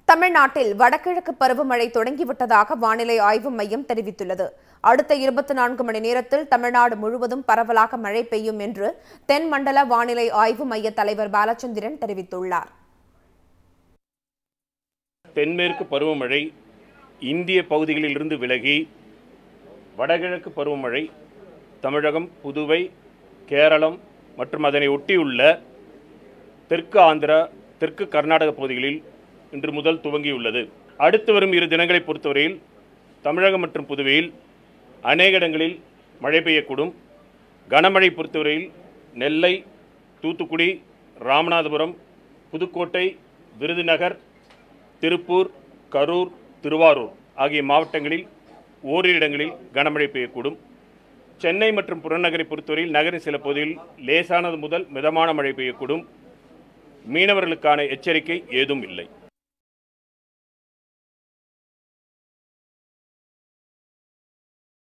தமிழ்நாட்டில் வடகிழக்கு பருவமழை தொடங்கிவிட்டதாக வானிலை ஆய்வு மையம் தெரிவித்துள்ளது அடுத்த இருபத்தி நான்கு மணி நேரத்தில் தமிழ்நாடு முழுவதும் பரவலாக மழை பெய்யும் என்று தென்மண்டல வானிலை ஆய்வு மைய தலைவர் பாலச்சந்திரன் தெரிவித்துள்ளார் தென்மேற்கு பருவமழை இந்திய பகுதிகளிலிருந்து விலகி வடகிழக்கு பருவமழை தமிழகம் புதுவை கேரளம் மற்றும் அதனை ஒட்டியுள்ள தெற்கு ஆந்திரா தெற்கு கர்நாடக பகுதிகளில் இன்று முதல் துவங்கியுள்ளது அடுத்து வரும் இரு தினங்களை பொறுத்தவரையில் தமிழகம் மற்றும் புதுவையில் அநேக இடங்களில் மழை பெய்யக்கூடும் கனமழை பொறுத்தவரையில் நெல்லை தூத்துக்குடி ராமநாதபுரம் புதுக்கோட்டை விருதுநகர் திருப்பூர் கரூர் திருவாரூர் ஆகிய மாவட்டங்களில் ஓரிரு இடங்களில் கனமழை பெய்யக்கூடும் சென்னை மற்றும் புறநகரை பொறுத்தவரையில் நகரின் சில பகுதிகளில் லேசானது முதல் மிதமான மழை பெய்யக்கூடும் மீனவர்களுக்கான எச்சரிக்கை ஏதும் இல்லை